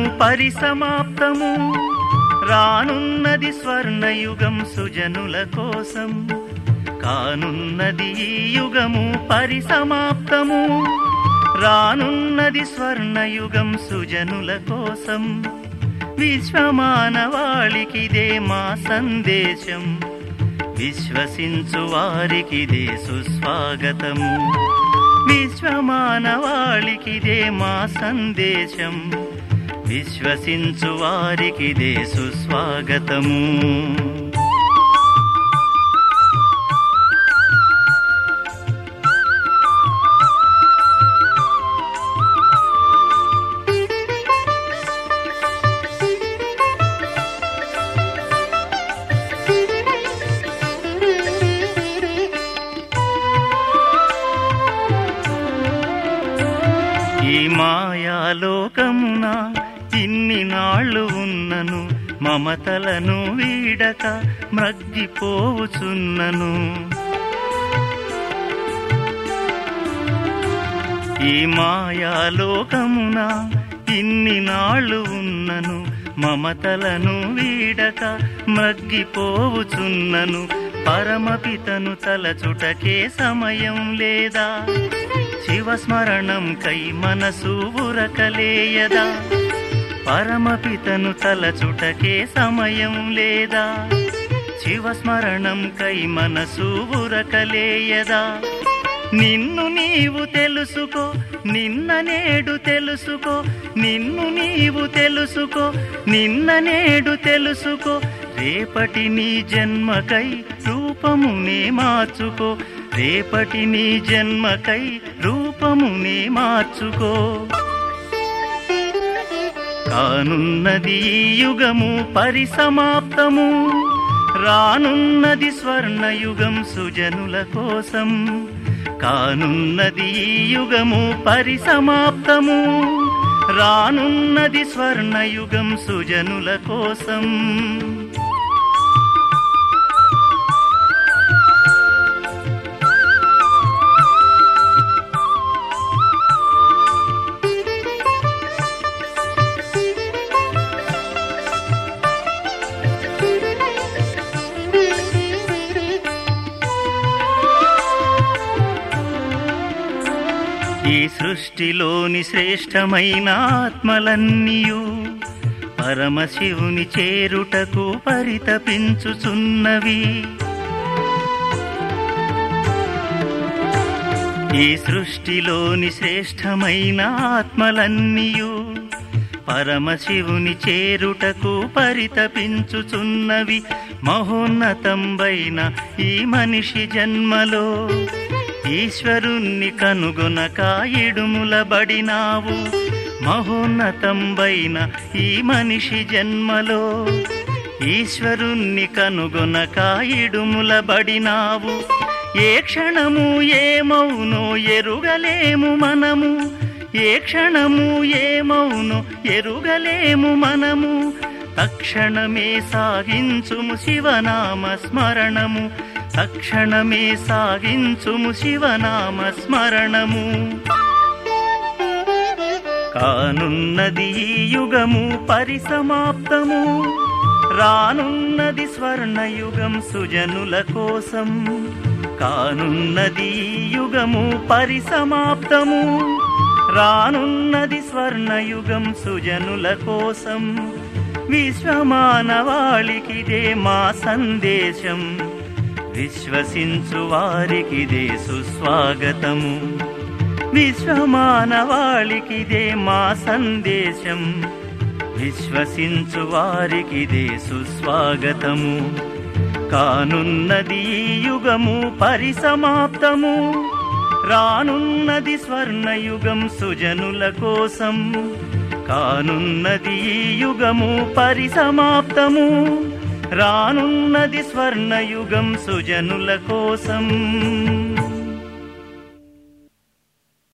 పరిసమాప్తము రానున్నది స్వర్ణయుగం సుజనుల కోసం కానున్నది ఈ యుగము పరిసమాప్తము రానున్నది స్వర్ణయుగం సుజనుల కోసం విశ్వమానవాళికిదే మా సందేశం విశ్వసించు వారికిదే సుస్వాగతము విశ్వమానవాళికిదే మా సందేశం విశ్వసించు వారికిదే సుస్వాగతము ఈ మాయాలోకమున ఇన్ని నాళ్ళు ఉన్నను మమతలను వీడక మ్రగ్గిపోవుచున్నను ఈ మాయాలోకమున ఇన్ని నాళ్ళు ఉన్నను మమతలను వీడక మ్రగ్గిపోవుచున్నను పరమపితను తలచుటకే సమయం లేదా శివస్మరణం కై మనసు ఉరకలేయదా పరమపితను తలచుటకే సమయం లేదా శివస్మరణం కై మనసు ఉరకలేయదా నిన్ను నీవు తెలుసుకో నిన్న నేడు తెలుసుకో నిన్ను నీవు తెలుసుకో నిన్న నేడు తెలుసుకో రేపటి నీ జన్మకై రూపమునే మార్చుకో రేపటి నీ జన్మకై రూపమునే మార్చుకో కానున్నది ఈ యుగము పరిసమాప్తము రానున్నది స్వర్ణయుగం సుజనుల కోసం కానున్నది ఈ యుగము పరిసమాప్తము రానున్నది స్వర్ణయుగం సుజనుల కోసం ఈ సృష్టిలోని శ్రేష్టమైన ఆత్మలన్నీయు పరమశివుని చేరుటకు పరితపించుచున్నవి ఈ సృష్టిలోని శ్రేష్టమైన ఆత్మలన్నీయు పరమశివుని చేరుటకు పరితపించుచున్నవి మహోన్నతంబైన ఈ మనిషి జన్మలో ఈశ్వరుణ్ణి కనుగొనక ఇడుములబడినావు మహోన్నతంబైన ఈ మనిషి జన్మలో ఈశ్వరుణ్ణి కనుగొనక ఇడుములబడినావు ఏ క్షణము ఏమౌనో ఎరుగలేము మనము ఏ క్షణము ఏమౌనో ఎరుగలేము మనము తక్షణమే సాగించుము శివనామ స్మరణము తక్షణమే సాగించుము శివనామ స్మరణము కానున్నది ఈ యుగము పరిసమాప్తము రానున్నది స్వర్ణయుగం సుజనుల కోసం కానున్నది ఈ యుగము పరిసమాప్తము రానున్నది స్వర్ణయుగం సుజనుల కోసం విశ్వమానవాళికిదే మా సందేశం విశ్వసించు వారికిదే సుస్వాగతము విశ్వమానవాళికిదే మా సందేశం విశ్వసించు వారికిదే సుస్వాగతము కానున్నది ఈ యుగము పరిసమాప్తము రానున్నది స్వర్ణయుగం సుజనుల కోసం కానున్నది ఈ యుగము పరిసమాప్తము రానున్నది స్వర్ణయుగం సుజనుల కోసం